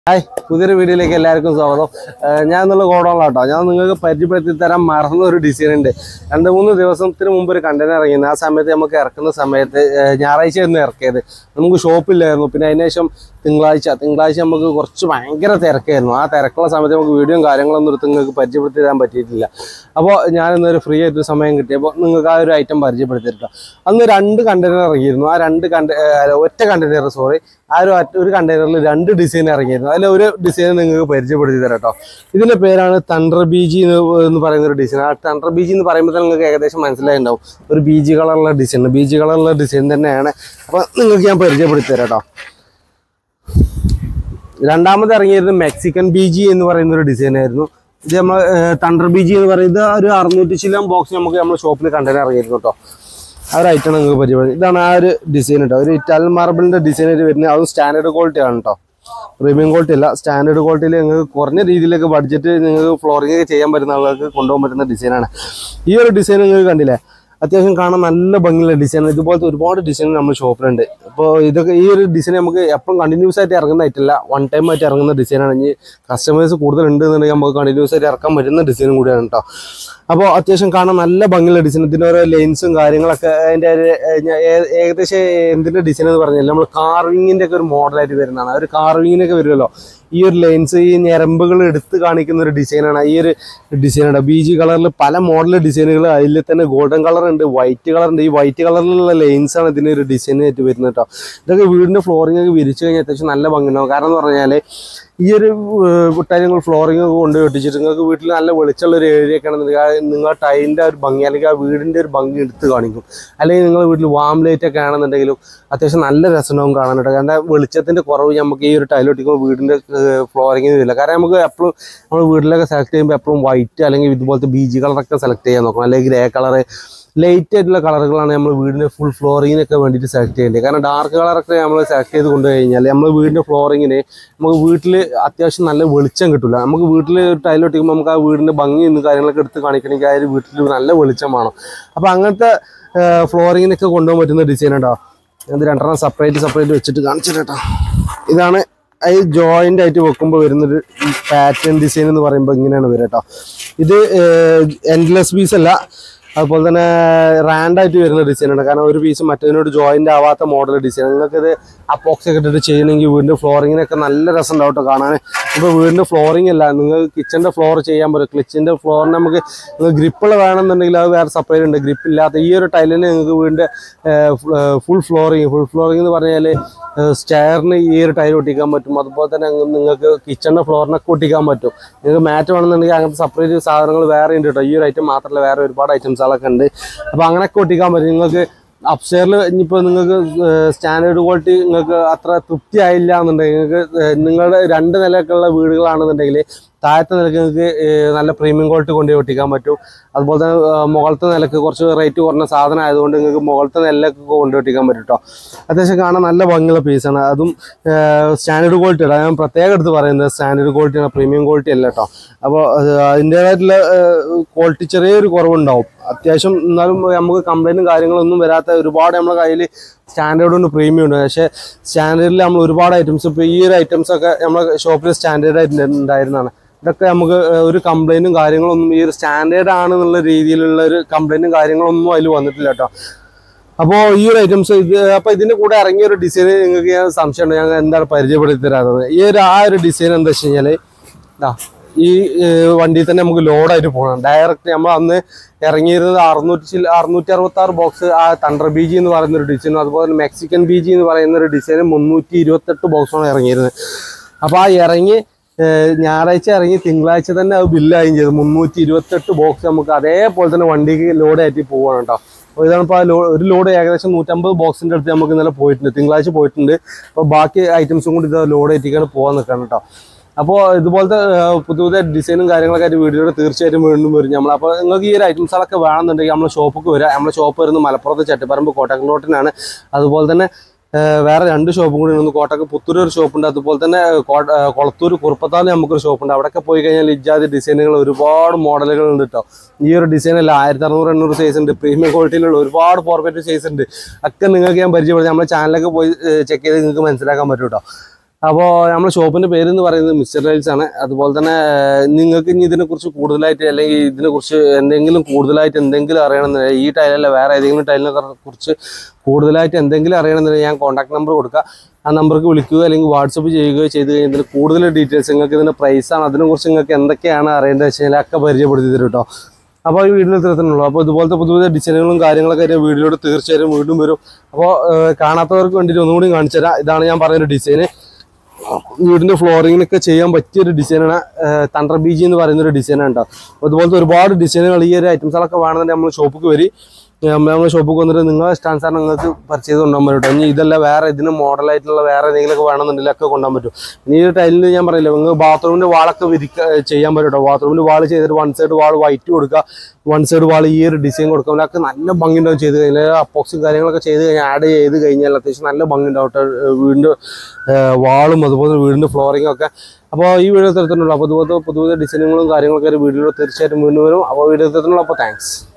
hi പുതിയൊരു വീഡിയോയിലേക്ക് എല്ലാവർക്കും സ്വാഗതം ഏഹ് ഞാൻ എന്നുള്ള ഗോഡൗണിലാണ് കേട്ടോ ഞാൻ നിങ്ങൾക്ക് പരിചയപ്പെടുത്തി തരാൻ മറന്ന ഒരു ഡിസൈൻ ഉണ്ട് രണ്ട് മൂന്ന് ദിവസത്തിന് മുമ്പ് ഒരു കണ്ടന്റ് ഇറങ്ങിയിരുന്നു ആ സമയത്ത് നമുക്ക് ഇറക്കുന്ന സമയത്ത് ഏഹ് ഞായറാഴ്ച ആയിരുന്നു ഇറക്കിയത് നമുക്ക് ഷോപ്പില്ലായിരുന്നു പിന്നെ അതിന് ശേഷം തിങ്കളാഴ്ച തിങ്കളാഴ്ച നമുക്ക് കുറച്ച് ഭയങ്കര തിരക്കായിരുന്നു ആ തിരക്കുള്ള സമയത്ത് നമുക്ക് വീഡിയോയും കാര്യങ്ങളൊന്നും എടുത്ത് നിങ്ങൾക്ക് പരിചയപ്പെടുത്തി തരാൻ പറ്റിയിട്ടില്ല അപ്പോൾ ഞാൻ ഇന്നൊരു ഫ്രീ ആയിട്ട് സമയം കിട്ടിയപ്പോൾ നിങ്ങൾക്ക് ആ ഒരു ഐറ്റം പരിചയപ്പെടുത്തിയിട്ടോ അന്ന് രണ്ട് കണ്ടെയ്നർ ഇറങ്ങിയിരുന്നു ആ രണ്ട് കണ്ട ഏഹ് ഒറ്റ കണ്ടെയ്നർ സോറി ആ ഒരു ഒറ്റ- ഒരു കണ്ടെയ്നറിൽ രണ്ട് ഡിസൈൻ ഇറങ്ങിയിരുന്നു അതിൽ ഒരു ഡിസൈൻ നിങ്ങൾക്ക് പരിചയപ്പെടുത്തി തരാം കേട്ടോ ഇതിന്റെ പേരാണ് തണ്ടർ ബീജി എന്ന് എന്ന് പറയുന്ന ഒരു ഡിസൈൻ ആ തണ്ടർ ബീജി എന്ന് പറയുമ്പോൾ തന്നെ നിങ്ങൾക്ക് ഏകദേശം മനസ്സിലായിട്ടുണ്ടാവും ഒരു ബീജി കളറുള്ള ഡിസൈൻ ബീജി കളറുള്ള ഡിസൈൻ തന്നെയാണ് അപ്പോൾ നിങ്ങൾക്ക് ഞാൻ പരിചയപ്പെടുത്തി തരാം കേട്ടോ രണ്ടാമത് ഇറങ്ങിയത് മെക്സിക്കൻ ബീജി എന്ന് പറയുന്ന ഒരു ഡിസൈൻ ആയിരുന്നു ഇത് നമ്മൾ തണ്ടർ ബീജി എന്ന് പറയുന്നത് ഒരു അറുന്നൂറ്റി ചില്ലാം ബോക്സ് നമുക്ക് നമ്മുടെ ഷോപ്പിൽ കണ്ടന്റ് ഇറങ്ങിയിരുന്നു കേട്ടോ ആ ഒരു ഐറ്റം നിങ്ങൾക്ക് പരിചയപ്പെടുത്തി ഇതാണ് ആ ഒരു ഡിസൈൻ കേട്ടോ ഒരു ഇറ്റാലിയൻ മാർബിളിന്റെ ഡിസൈൻ ആയിട്ട് വരുന്നത് അതും സ്റ്റാൻഡേർഡ് ക്വാളിറ്റി ആണ് കേട്ടോ പ്രീമിയം ക്വാളിറ്റി അല്ല സ്റ്റാൻഡേർഡ് ക്വാളിറ്റിയിൽ നിങ്ങൾക്ക് കുറഞ്ഞ രീതിയിലൊക്കെ ബഡ്ജറ്റ് നിങ്ങൾക്ക് ഫ്ലോറിംഗ് ഒക്കെ ചെയ്യാൻ പറ്റുന്ന ആളുകൾക്ക് കൊണ്ടുപോകാൻ പറ്റുന്ന ഡിസൈനാണ് ഈ ഒരു ഡിസൈൻ നിങ്ങൾക്ക് കണ്ടില്ലേ അത്യാവശ്യം കാണാൻ നല്ല ഭംഗിയുള്ള ഡിസൈൻ ഇതുപോലത്തെ ഒരുപാട് ഡിസൈൻ നമ്മുടെ ഷോപ്പിലുണ്ട് അപ്പോൾ ഇതൊക്കെ ഈ ഒരു ഡിസൈൻ നമുക്ക് എപ്പോഴും കണ്ടിന്യൂസ് ആയിട്ട് ഇറങ്ങുന്ന ഐറ്റല്ല വൺ ടൈം ആയിട്ട് ഇറങ്ങുന്ന ഡിസൈനാണ് ഇനി കസ്റ്റമേഴ്സ് കൂടുതൽ ഉണ്ട് എന്നുണ്ടെങ്കിൽ നമുക്ക് കണ്ടിന്യൂസ് ആയിട്ട് ഇറക്കാൻ പറ്റുന്ന ഡിസൈനും കൂടിയാണ് കേട്ടോ അപ്പോൾ അത്യാവശ്യം കാണാൻ നല്ല ഭംഗിയുള്ള ഡിസൈൻ ഇതിൻ്റെ ഓരോ ലൈൻസും കാര്യങ്ങളൊക്കെ അതിൻ്റെ ഒരു, ഏ, ഞാൻ ഏ- ഏകദേശം എന്തിൻ്റെ ഡിസൈൻ എന്ന് പറഞ്ഞാൽ നമ്മൾ കാർവിങ്ങിൻ്റെ ഒക്കെ ഒരു മോഡലായിട്ട് വരുന്നതാണ് ആ ഒരു കാർവിങ്ങിനൊക്കെ വരുമല്ലോ ഈ ഒരു ലൈൻസ് ഈ ഞരമ്പുകൾ എടുത്ത് കാണിക്കുന്ന ഒരു ഡിസൈനാണ് ഈ ഒരു ഡിസൈനാണ് ബി ജി കളറിൽ പല മോഡൽ ഡിസൈനുകൾ അതിൽ തന്നെ ഗോൾഡൻ കളർ ഉണ്ട് വൈറ്റ് കളർ ഉണ്ട് ഈ വൈറ്റ് കളറിലുള്ള ലൈൻസ് ആണ് ഇതിന് ഒരു ഡിസൈൻ ആയിട്ട് വരുന്നത് കേട്ടോ ഇതൊക്കെ വീടിൻ്റെ ഫ്ലോറിംഗ് ഒക്കെ വിരിച്ചു കഴിഞ്ഞാൽ അത്യാവശ്യം നല്ല ഭംഗിയുണ്ടാവും കാരണം എന്ന് പറഞ്ഞാൽ ഈ ഒരു വിട്ടാൽ നിങ്ങൾ ഫ്ലോറിംഗ് ഒക്കെ കൊണ്ട് വെട്ടിച്ചിട്ട് നിങ്ങൾക്ക് വീട്ടിൽ നല്ല വെളിച്ചമുള്ള ഒരു ഏരിയ ഒക്കെ ആണെന്നുണ്ടെങ്കിൽ നിങ്ങൾ ടൈലിൻ്റെ ഒരു ഭംഗി അല്ലെങ്കിൽ ആ വീടിൻ്റെ ഒരു ഭംഗി എടുത്ത് കാണിക്കും അല്ലെങ്കിൽ നിങ്ങൾ വീട്ടിൽ വാം ലൈറ്റ് ഒക്കെ ആണെന്നുണ്ടെങ്കിലും അത്യാവശ്യം നല്ല രസമാവും കാണാനായിട്ട് കാരണം വെളിച്ചത്തിൻ്റെ കുറവ് നമുക്ക് ഈ ഒരു ടൈൽ ഒട്ടിക്കുമ്പോൾ വീടിൻ്റെ ഫ്ലോറിംഗ് വരില്ല കാരണം നമുക്ക് എപ്പോഴും നമ്മൾ വീട്ടിലൊക്കെ സെലക്ട് ചെയ്യുമ്പോൾ എപ്പോഴും വൈറ്റ് അല്ലെങ്കിൽ ഇതുപോലത്തെ ബീജി കളറൊക്കെ സെലക്ട് ചെയ്യാൻ നോക്കണം അല്ലെങ്കിൽ ഗ്രേ കളറ് ലൈറ്റ് ആയിട്ടുള്ള കളറുകളാണ് നമ്മൾ വീടിൻ്റെ ഫുൾ ഫ്ലോറിങ്ങിനൊക്കെ വേണ്ടിയിട്ട് സെലക്ട് ചെയ്യേണ്ടത് കാരണം ഡാർക്ക് കളറൊക്കെ നമ്മൾ സെലക്ട് ചെയ്ത് കൊണ്ടു കഴിഞ്ഞാൽ നമ്മൾ വീടിൻ്റെ ഫ്ലോറിങ്ങിന് നമുക്ക് വീട്ടിൽ അത്യാവശ്യം നല്ല വെളിച്ചം കിട്ടില്ല നമുക്ക് വീട്ടിൽ ടൈൽ ഒട്ടിക്കുമ്പോൾ നമുക്ക് ആ വീടിൻ്റെ ഭംഗി എന്ന് കാര്യങ്ങളൊക്കെ എടുത്ത് കാണിക്കണമെങ്കിൽ ആ ഒരു വീട്ടിൽ നല്ല വെളിച്ചം വേണം അപ്പോൾ അങ്ങനത്തെ ഫ്ലോറിങ്ങിനൊക്കെ കൊണ്ടുപോകാൻ പറ്റുന്ന ഡിസൈൻ ഉണ്ടോ ഇത് രണ്ടെണ്ണം സെപ്പറേറ്റ് സെപ്പറേറ്റ് വെച്ചിട്ട് കാണിച്ചിട്ട് കേട്ടോ ഇതാണ് ഈ ജോയിൻ്റ് ആയിട്ട് വെക്കുമ്പോൾ വരുന്നൊരു പാറ്റേൺ ഡിസൈൻ എന്ന് പറയുമ്പോൾ ഇങ്ങനെയാണ് വരിക കേട്ടോ ഇത് എൻഡ്ലെസ് പീസ് അല്ല അതുപോലെ തന്നെ റാൻഡായിട്ട് വരുന്ന ഡിസൈനാണ് കാരണം ഒരു പീസ് മറ്റേതിനോട് ജോയിൻ്റ് ആവാത്ത മോഡൽ ഡിസൈൻ നിങ്ങൾക്കിത് അപ്പോക്സ് ഒക്കെ ഇട്ടിട്ട് ചെയ്യണമെങ്കിൽ വീടിൻ്റെ ഫ്ലോറിങ്ങിനൊക്കെ നല്ല രസം ഉണ്ടാവും കേട്ടോ കാണാൻ ഇപ്പോൾ വീടിൻ്റെ ഫ്ലോറിംഗ് അല്ല നിങ്ങൾ കിച്ചൻ്റെ ഫ്ലോർ ചെയ്യാൻ പറ്റും ക്ലിച്ചിൻ്റെ ഫ്ലോറിന് നമുക്ക് ഗ്രിപ്പുള്ള വേണമെന്നുണ്ടെങ്കിൽ അത് വേറെ സെപ്പറേറ്റ് ഉണ്ട് ഗ്രിപ്പ് ഇല്ലാത്ത ഈ ഒരു ടൈലിന് നിങ്ങൾക്ക് വീടിൻ്റെ ഫുൾ ഫ്ലോറിങ് ഫുൾ ഫ്ലോറിംഗ് എന്ന് പറഞ്ഞാൽ സ്റ്റെയറിന് ഈ ഒരു ടൈൽ ഒട്ടിക്കാൻ പറ്റും അതുപോലെ തന്നെ അങ്ങ് നിങ്ങൾക്ക് കിച്ചണിൻ്റെ ഫ്ലോറിനൊക്കെ ഒട്ടിക്കാൻ പറ്റും നിങ്ങൾക്ക് മാറ്റ് വേണമെന്നുണ്ടെങ്കിൽ അങ്ങനത്തെ സെപ്പറേറ്റ് സാധനങ്ങൾ വേറെ ഉണ്ട് കേട്ടോ ഈ ഒരു ഐറ്റം മാത്രമല്ല വേറെ ഒരുപാട് ഐറ്റംസുകളൊക്കെ ഉണ്ട് അപ്പോൾ അങ്ങനെയൊക്കെ ഒട്ടിക്കാൻ പറ്റും നിങ്ങൾക്ക് അപ്സ്റ്റെയറിൽ ഇനിയിപ്പോൾ നിങ്ങൾക്ക് സ്റ്റാൻഡേർഡ് ക്വാളിറ്റി നിങ്ങൾക്ക് അത്ര തൃപ്തി ആയില്ല എന്നുണ്ടെങ്കിൽ നിങ്ങൾക്ക് ഏഹ് നിങ്ങളുടെ രണ്ട് നിലയൊക്കെയുള്ള വീടുകളാണെന്നുണ്ടെങ്കിൽ താഴത്തെ നിലയ്ക്ക് നിങ്ങൾക്ക് ഏഹ് നല്ല പ്രീമിയം ക്വാളിറ്റി കൊണ്ടുപോയി ഒട്ടിക്കാൻ പറ്റും അതുപോലെ തന്നെ ഏഹ് മുകളത്തെ നിലക്ക് കുറച്ച് റേറ്റ് കുറഞ്ഞ സാധനം ആയതുകൊണ്ട് നിങ്ങൾക്ക് മുകളത്തെ നിലയൊക്കെ കൊണ്ടുപോയി ഒട്ടിക്കാൻ പറ്റും കേട്ടോ അത്യാവശ്യം കാണാൻ നല്ല ഭംഗിയുള്ള പീസാണ് അതും സ്റ്റാൻഡേർഡ് ക്വാളിറ്റി ആണ് ഞാൻ പ്രത്യേകം എടുത്ത് പറയുന്നത് സ്റ്റാൻഡേർഡ് ക്വാളിറ്റിയാണ് പ്രീമിയം ക്വാളിറ്റി അല്ല കേട്ടോ അപ്പോൾ അതിൻ്റേതായിട്ടുള്ള ക്വാളിറ്റി ചെറിയൊരു കുറവുണ്ടാവും അത്യാവശ്യം എന്നാലും നമുക്ക് കംപ്ലൈൻറ്റും കാര്യങ്ങളൊന്നും വരാത്ത ഒരുപാട് നമ്മുടെ കയ്യിൽ സ്റ്റാൻഡേർഡ് ഉണ്ട് പ്രീമിയം ഉണ്ട് പക്ഷേ സ്റ്റാൻഡേർഡിൽ നമ്മൾ ഒരുപാട് ഐറ്റംസ് ഇപ്പോൾ ഈ ഒരു ഐറ്റംസ് ഒക്കെ നമ്മുടെ ഷോപ്പിൽ സ്റ്റാൻഡേർഡ് ആയിട്ട് ഉണ്ടായിരുന്നതാണ് ഇതൊക്കെ നമുക്ക് ഏഹ്, ഒരു കംപ്ലൈൻറ്റും കാര്യങ്ങളൊന്നും ഈ ഒരു സ്റ്റാൻഡേർഡ് ആണെന്നുള്ള രീതിയിലുള്ള ഒരു കംപ്ലൈൻറ്റും കാര്യങ്ങളൊന്നും അതിൽ വന്നിട്ടില്ല കേട്ടോ അപ്പോൾ ഈ ഒരു ഐറ്റംസ് ഇത് അപ്പോൾ ഇതിൻ്റെ കൂടെ ഇറങ്ങിയ ഒരു ഡിസൈൻ നിങ്ങൾക്ക് ഞാൻ സംശയമുണ്ട് ഞാൻ എന്താണ് പരിചയപ്പെടുത്തി തരാത്തത് ഈ ഒരു ആ ഒരു ഡിസൈൻ എന്താ വെച്ച് കഴിഞ്ഞാൽ ഇതാ ഈ ഏഹ്, വണ്ടിയിൽ തന്നെ നമുക്ക് ലോഡായിട്ട് പോകണം ഡയറക്റ്റ് നമ്മൾ അന്ന് ഇറങ്ങിയിരുന്നത് അറുന്നൂറ്റി അറുന്നൂറ്റി അറുപത്തി ആറ് ബോക്സ് ആ തണ്ടർ ബി ജി എന്ന് പറയുന്ന ഒരു ഡിസൈനും അതുപോലെ തന്നെ മെക്സിക്കൻ ബി ജി എന്ന് പറയുന്ന ഒരു ഡിസൈൻ മുന്നൂറ്റി ഇരുപത്തെട്ട് ബോക്സാണ് ഇറങ്ങിയിരുന്നത് അപ്പോൾ ആ ഇറങ്ങി ഏഹ്, ഞായറാഴ്ച ഇറങ്ങി തിങ്കളാഴ്ച തന്നെ അത് ബില്ലായും ചെയ്തു മുന്നൂറ്റി ഇരുപത്തെട്ട് ബോക്സ് നമുക്ക് അതേപോലെ തന്നെ വണ്ടിക്ക് ലോഡായിട്ട് പോവാണ് കേട്ടോ അപ്പോൾ ഇതാണ് ഇപ്പോൾ ആ ലോ ഒരു ലോഡ് ഏകദേശം നൂറ്റമ്പത് ബോക്സിൻ്റെ അടുത്ത് നമുക്ക് ഇന്നലെ പോയിട്ടുണ്ട് തിങ്കളാഴ്ച പോയിട്ടുണ്ട് അപ്പോൾ ബാക്കി ഐറ്റംസും കൂടി ഇത് ലോഡ് ആയിട്ടാണ് പോകാൻ നിൽക്കണം കേട്ടോ അപ്പോൾ ഇതുപോലത്തെ ഏഹ്, പുതിയ പുതിയ ഡിസൈനും കാര്യങ്ങളൊക്കെ ആയിട്ട് വീഡിയോയുടെ തീർച്ചയായിട്ടും വീണ്ടും വരും നമ്മൾ അപ്പോൾ നിങ്ങൾക്ക് ഈ ഒരു ഐറ്റംസുകളൊക്കെ വേണമെന്നുണ്ടെങ്കിൽ നമ്മുടെ ഷോപ്പിൽ വരിക നമ്മുടെ ഷോപ്പ് വരുന്നത് മലപ്പുറത്ത് ചട്ടിപ്പറമ്പ് കോട്ടക്കലോട്ടിനാണ് അതുപോലെ തന്നെ ഏഹ്, വേറെ രണ്ട് ഷോപ്പും കൂടി ഉണ്ട് കോട്ടക്ക് പുത്തൂർ ഒരു ഷോപ്പുണ്ട് അതുപോലെ തന്നെ കോട്ട ഏഹ്, കൊളത്തൂർ കുറുപ്പത്താല് നമുക്കൊരു ഷോപ്പുണ്ട് അവിടെയൊക്കെ പോയി കഴിഞ്ഞാൽ ഇജാതി ഡിസൈനുകൾ ഒരുപാട് മോഡലുകൾ ഉണ്ട് കേട്ടോ ഈ ഒരു ഡിസൈൻ അല്ല ആയിരത്തി അറുന്നൂറ് എണ്ണൂറ് സൈസ് ഉണ്ട് പ്രീമിയം ക്വാളിറ്റിയിലുള്ള ഒരുപാട് ഫോർമാറ്റ് സൈസ് ഉണ്ട് ഒക്കെ നിങ്ങൾക്ക് ഞാൻ പരിചയപ്പെടുത്തി നമ്മുടെ ചാനലൊക്കെ പോയി ചെക്ക് ചെയ്ത് നിങ്ങൾക്ക് മനസ്സിലാക്കാൻ പറ്റും കേട്ടോ അപ്പോൾ നമ്മുടെ ഷോപ്പിന്റെ പേര് എന്ന് പറയുന്നത് മിസ്റ്റർ ടൈൽസ് ആണ് അതുപോലെ തന്നെ ഏഹ്, നിങ്ങൾക്ക് ഇനി ഇതിനെക്കുറിച്ച് കൂടുതലായിട്ട് അല്ലെങ്കിൽ ഇതിനെക്കുറിച്ച് എന്തെങ്കിലും കൂടുതലായിട്ട് എന്തെങ്കിലും അറിയണമെന്നുണ്ടെങ്കിൽ ഈ ടൈലല്ല വേറെ ഏതെങ്കിലും ടൈലിനെ കുറിച്ച് കൂടുതലായിട്ട് എന്തെങ്കിലും അറിയണമെന്നുണ്ടെങ്കിൽ ഞാൻ കോൺടാക്ട് നമ്പർ കൊടുക്കുക ആ നമ്പർക്ക് വിളിക്കുക അല്ലെങ്കിൽ വാട്സപ്പ് ചെയ്യുകയോ ചെയ്ത് കഴിഞ്ഞാൽ ഇതിന് കൂടുതൽ ഡീറ്റെയിൽസ് നിങ്ങൾക്ക് ഇതിന്റെ പ്രൈസാണ് അതിനെക്കുറിച്ച് നിങ്ങൾക്ക് എന്തൊക്കെയാണ് അറിയേണ്ടത് വെച്ച് കഴിഞ്ഞാൽ ഒക്കെ പരിചയപ്പെടുത്തി തരും കേട്ടോ അപ്പോൾ ഈ വീഡിയോയിൽ ഇത്രത്തിനുള്ളൂ അപ്പോൾ ഇതുപോലത്തെ പുതിയ പുതിയ ഡിസൈനുകളും കാര്യങ്ങളൊക്കെ ഞാൻ വീഡിയോയിൽ തീർച്ചയായും വീണ്ടും വരും അപ്പോൾ കാണാത്തവർക്ക് വേണ്ടിയിട്ട് ഒന്നുകൂടി കാണിച്ചു തരാം ഇതാണ് ഞാൻ പറഞ്ഞൊരു ഡിസൈന് വീടിന്റെ ഫ്ലോറിങ്ങിനൊക്കെ ചെയ്യാൻ പറ്റിയ ഒരു ഡിസൈനാണ് തണ്ടർ ബി ജി എന്ന് പറയുന്ന ഒരു ഡിസൈനാണ് കേട്ടോ അപ്പോൾ ഇതുപോലത്തെ ഒരുപാട് ഡിസൈനുകൾ ഈ ഒരു ഐറ്റംസുകളൊക്കെ വേണമെന്നുണ്ടെങ്കിൽ നമ്മൾ ഷോപ്പിൽ വരി നമ്മൾ ഷോപ്പിൽ വന്നിട്ട് നിങ്ങളെ ഇഷ്ടാനുസാരം നിങ്ങൾക്ക് പർച്ചേസ് കൊണ്ടുപോകാൻ പറ്റും കേട്ടോ ഇനി ഇതല്ല വേറെ ഇതിന് മോഡലായിട്ടുള്ള വേറെ എന്തെങ്കിലുമൊക്കെ വേണമെന്നുണ്ടെങ്കിൽ ഒക്കെ കൊണ്ടുപോകാൻ പറ്റും ഇനി ഈ ടൈലിൽ ഞാൻ പറയില്ല നിങ്ങൾ ബാത്റൂമിന്റെ വാളൊക്കെ വിരിക്ക ചെയ്യാൻ പറ്റും കേട്ടോ ബാത്റൂമിന്റെ വാൾ ചെയ്തിട്ട് വൺ സൈഡ് വാൾ വൈറ്റ് കൊടുക്കുക വൺ സൈഡ് വാൾ ഈ ഒരു ഡിസൈൻ കൊടുക്കുക അതിലൊക്കെ നല്ല ഭംഗി ഉണ്ടാവും ചെയ്ത് കഴിഞ്ഞാൽ അപ്പോക്സും കാര്യങ്ങളൊക്കെ ചെയ്ത് കഴിഞ്ഞാൽ ആഡ് ചെയ്ത് കഴിഞ്ഞാൽ അത്യാവശ്യം നല്ല ഭംഗി ഉണ്ടാവും കേട്ടോ വീടിന്റെ വാളും അതുപോലെ വീടിന്റെ ഫ്ലോറിങ്ങും ഒക്കെ അപ്പോൾ ഈ വീഡിയോ തരത്തിലുള്ള അപ്പോൾ അതുപോലത്തെ പുതിയ പുതിയ ഡിസൈനുകളും കാര്യങ്ങളൊക്കെ ഒരു വീഡിയോയിൽ തീർച്ചയായിട്ടും വീണ്ടും വരും അപ്പോൾ വീഡിയോ തരത്തിലുള്ള അപ്പോൾ താങ്ക്സ്